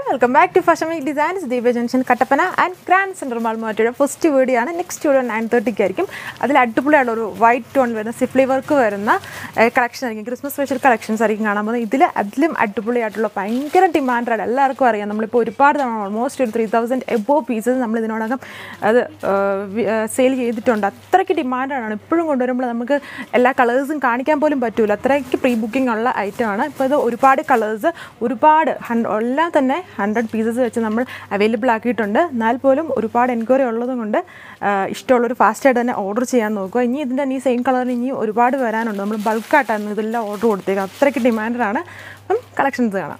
welcome back to fashion week designs Deepa junction Kattappana and grand centre മാൾമാറ്റയുടെ first video ആണ് next video nine തേർട്ടിക്ക് ആയിരിക്കും അതിൽ അടിപൊളിയുള്ള ഒരു വൈറ്റ് ടോൺ വരുന്ന സിഫ്ലി വർക്ക് വരുന്ന കളക്ഷൻ ആയിരിക്കും ക്രിസ്മസ് സ്പെഷ്യൽ കളക്ഷൻസ് ആയിരിക്കും കാണാൻ പോകുന്നത് ഇതിൽ അതിലും അടിപൊളിയായിട്ടുള്ള ഭയങ്കര ഡിമാൻഡാണ് എല്ലാവർക്കും അറിയാം നമ്മളിപ്പോൾ ഒരുപാട് തവണ ഓൾമോസ്റ്റ് ഒരു ത്രീ തൗസൻഡ് എബോ പീസസ് നമ്മൾ ഇതിനോടകം അത് സെയിൽ ചെയ്തിട്ടുണ്ട് അത്രയ്ക്ക് ഡിമാൻഡാണ് ഇപ്പോഴും കൊണ്ടുവരുമ്പോൾ നമുക്ക് എല്ലാ കളേഴ്സും കാണിക്കാൻ പോലും പറ്റൂല അത്രയ്ക്ക് പ്രീ ബുക്കിംഗ് ഉള്ള ഐറ്റമാണ് ഇപ്പോൾ ഇത് ഒരുപാട് കളേഴ്സ് ഒരുപാട് ഹൺ- എല്ലാം തന്നെ ഹൺഡ്രഡ് പീസസ് വെച്ച് നമ്മൾ അവൈലബിൾ ആക്കിയിട്ടുണ്ട് എന്നാൽ പോലും ഒരുപാട് എൻക്വയറി ഉള്ളത് കൊണ്ട് ഇഷ്ടമുള്ളൊരു ഫാസ്റ്റായിട്ട് തന്നെ ഓർഡർ ചെയ്യാൻ നോക്കുക ഇനി ഇതിൻ്റെ ഈ സെയിം കളറിന് ഇനി ഒരുപാട് വരാനുണ്ട് നമ്മൾ ബൾക്കായിട്ടാണ് ഇതെല്ലാം ഓർഡർ കൊടുത്തേക്കുക അത്രയ്ക്ക് ഡിമാൻഡാണ് അപ്പം കളക്ഷൻസ് കാണാം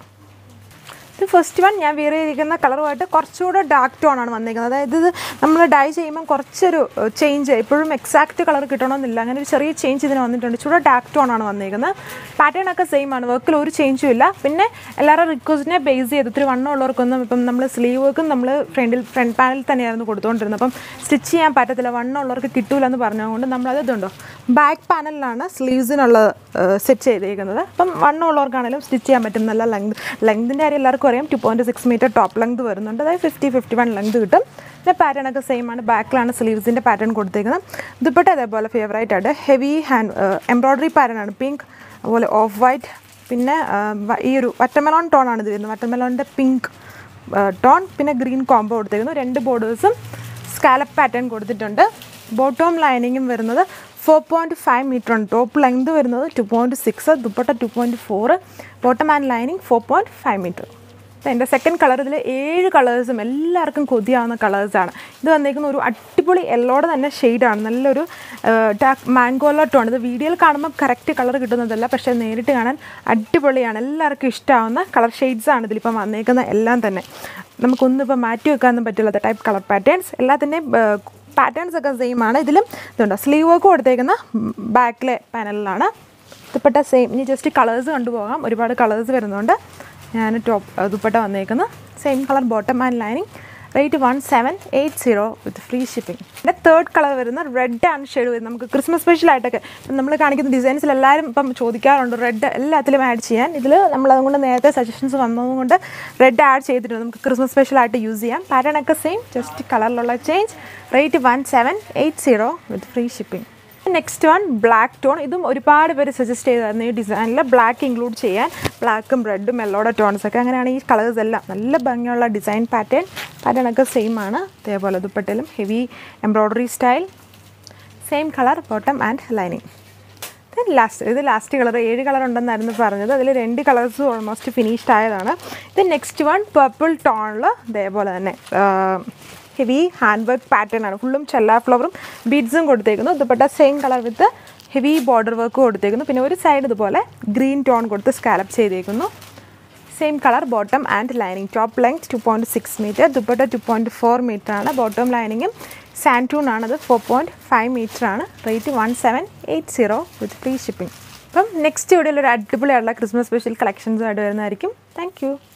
ഇത് ഫസ്റ്റ് വൺ ഞാൻ വേറെ ഇരിക്കുന്ന കളറുമായിട്ട് കുറച്ചുകൂടെ ഡാർക്ക് ടോൺ ആണ് വന്നേക്കുന്നത് അതായത് ഇത് നമ്മൾ ഡൈ ചെയ്യുമ്പോൾ കുറച്ചൊരു ചേഞ്ച് എപ്പോഴും എക്സാക്റ്റ് കളർ കിട്ടണമെന്നില്ല അങ്ങനെ ഒരു ചെറിയ ചേഞ്ച് ഇതിന് വന്നിട്ടുണ്ട് ഇച്ചിരി ഡാർക്ക് ടോൺ ആണ് വന്നേക്കുന്നത് പാറ്റേൺ ഒക്കെ സെയിം ആണ് വർക്കിൽ ഒരു ചേഞ്ചും ഇല്ല പിന്നെ എല്ലാവരും റിക്വസ്റ്റിനെ ബേസ് ചെയ്ത് ഒത്തിരി വണ്ണം ഉള്ളവർക്കൊന്നും ഇപ്പം നമ്മൾ സ്ലീവ് വർക്കും നമ്മൾ ഫ്രണ്ടിൽ ഫ്രണ്ട് പാനൽ തന്നെയായിരുന്നു കൊടുത്തുകൊണ്ടിരുന്നത് അപ്പം സ്റ്റിച്ച് ചെയ്യാൻ പറ്റത്തില്ല വണ്ണം ഉള്ളവർക്ക് കിട്ടൂല എന്ന് പറഞ്ഞതുകൊണ്ട് നമ്മളത് ഇതുണ്ടോ ബാക്ക് പാനലിലാണ് സ്ലീവ്സിനുള്ള സെറ്റ് ചെയ്തേക്കുന്നത് അപ്പം വണ്ണം ഉള്ളവർക്കാണെങ്കിലും സ്റ്റിച്ച് ചെയ്യാൻ പറ്റും നല്ല ലെങ്ത് ലെങ്തിൻ്റെ കാര്യം എല്ലാവർക്കും അറിയാം two point six metre top length വരുന്നുണ്ട് അതായത് ഫിഫ്റ്റി ഫിഫ്റ്റി വൺ ലെങ്ത് കിട്ടും പിന്നെ പാറ്റേൺ ഒക്കെ സെയിം ആണ് ബാക്കിലാണ് സ്ലീവ്സിൻ്റെ പാറ്റേൺ കൊടുത്തേക്കുന്നത് ദുപ്പട്ട അതേപോലെ ഫേവറേറ്റ് ആയിട്ട് ഹെവി ഹാൻഡ് എംബ്രോയ്ഡറി പാറ്റേൺ ആണ് പിങ്ക് അതുപോലെ ഓഫ് വൈറ്റ് പിന്നെ ആ, വ- ഈ ഒരു വട്ടമെലോൺ ടോൺ ആണ് ഇത് വരുന്നത് വട്ടമെലോണിൻ്റെ പിങ്ക് ടോൺ പിന്നെ ഗ്രീൻ കോംബോ കൊടുത്തേക്കുന്നു രണ്ട് ബോർഡേഴ്സും സ്കാലപ്പ് പാറ്റേൺ കൊടുത്തിട്ടുണ്ട് ബോട്ടോം ലൈനിങ്ങും വരുന്നത് ഫോർ പോയിൻറ്റ് ഫൈവ് മീറ്റർ ആണ് ടോപ്പ് ലെങ്ത് വരുന്നത് two point six dupatta two point four bottom and lining four point five metre എൻ്റെ സെക്കൻഡ് കളർ ഇതിൽ ഏഴ് കളേഴ്സും എല്ലാവർക്കും കൊതിയാവുന്ന കളേഴ്സാണ് ഇത് വന്നേക്കുന്ന ഒരു അടിപൊളി യെല്ലോടെ തന്നെ ഷെയ്ഡാണ് നല്ലൊരു ഡാർക്ക് മാംഗോല ടോൺ ഇത് വീഡിയോയിൽ കാണുമ്പോൾ കറക്റ്റ് കളർ കിട്ടുന്നതല്ല പക്ഷേ നേരിട്ട് കാണാൻ അടിപൊളിയാണ് എല്ലാവർക്കും ഇഷ്ടമാവുന്ന കളർ ഷെയ്ഡ്സാണ് ഇതിലിപ്പം വന്നേക്കുന്ന എല്ലാം തന്നെ നമുക്കൊന്നും ഇപ്പം മാറ്റി വെക്കാനൊന്നും പറ്റില്ലാത്ത ടൈപ്പ് കളർ പാറ്റേൺസ് എല്ലാത്തിൻ്റെയും പാറ്റേൺസ് ഒക്കെ സെയിം ആണ് ഇതിലും ഇതുണ്ട് സ്ലീവ് വർക്ക് കൊടുത്തേക്കുന്ന ബാക്കിലെ പാനലിലാണ് ദുപ്പട്ട സെയിം ഇനി ജസ്റ്റ് കളേഴ്സ് കണ്ടുപോകാം ഒരുപാട് കളേഴ്സ് വരുന്നുണ്ട് ഞാൻ ടോപ്പ് ദുപ്പട്ട വന്നേക്കുന്നത് same colour bottom and lining rate one seven eight zero with free shipping പിന്നെ തേർഡ് കളർ വരുന്ന റെഡ് ആണ് ഷെയ്ഡ് വരുന്നത് നമുക്ക് ക്രിസ്മസ് സ്പെഷ്യൽ ആയിട്ടൊക്കെ ഇപ്പം നമ്മൾ കാണിക്കുന്ന ഡിസൈൻസിൽ എല്ലാവരും ഇപ്പം ചോദിക്കാറുണ്ട് റെഡ് എല്ലാത്തിലും ആഡ് ചെയ്യാൻ ഇതിൽ നമ്മൾ അതുകൊണ്ട് നേരത്തെ സജഷൻസ് വന്നതുകൊണ്ട് റെഡ് ആഡ് ചെയ്തിട്ടുണ്ട് നമുക്ക് ക്രിസ്മസ് സ്പെഷ്യൽ ആയിട്ട് യൂസ് ചെയ്യാം പാറ്റേൺ ഒക്കെ സെയിം ജസ്റ്റ് കളറിലുള്ള change rate one seven eight zero with free shipping next one black tone ഇതും ഒരുപാട് പേര് സജസ്റ്റ് ചെയ്തായിരുന്നു ഈ ഡിസൈനിൽ ബ്ലാക്ക് ഇൻക്ലൂഡ് ചെയ്യാൻ ബ്ലാക്കും റെഡും യെല്ലോയുടെ ടോൺസ് ഒക്കെ അങ്ങനെയാണ് ഈ കളേഴ്സ് എല്ലാം നല്ല ഭംഗിയുള്ള ഡിസൈൻ പാറ്റേൺ പാറ്റേൺ ഒക്കെ സെയിം ആണ് അതേപോലെ ദുപ്പട്ടയിലും heavy embroidery style same colour bottom and lining last ഇത് ലാസ്റ്റ് കളർ ഏഴ് കളർ ഉണ്ടെന്നായിരുന്നു പറഞ്ഞത് അതിൽ രണ്ട് കളേഴ്സ് ഓൾമോസ്റ്റ് ഫിനിഷ്ഡ് ആയതാണ് ഇത് നെക്സ്റ്റ് വൺ പർപ്പിൾ ടോണിൽ ഇതേപോലെ തന്നെ ഹെവി ഹാൻഡ് വർക്ക് പാറ്റേൺ ആണ് ഫുള്ളും ചെല്ലാ ഫ്ലവറും ബീഡ്സും കൊടുത്തേക്കുന്നു dupatta same colour with heavy border work കൊടുത്തേക്കുന്നു പിന്നെ ഒരു സൈഡ് ഇതുപോലെ ഗ്രീൻ ടോൺ കൊടുത്ത് സ്കാലപ്പ് ചെയ്തേക്കുന്നു same colour bottom and lining top length two point six metre dupatta two point four metre ആണ് ബോട്ടം ലൈനിങ്ങും സാൻറ്റൂൺ ആണത് ഫോർ പോയിൻറ്റ് ഫൈവ് മീറ്റർ ആണ് rate one seven eight zero with free shipping അപ്പം next വീഡിയോയിൽ ഒരു അടിപൊളിയായിട്ടുള്ള Christmas special കളക്ഷൻസുമായിട്ട് വരുന്നതായിരിക്കും thank you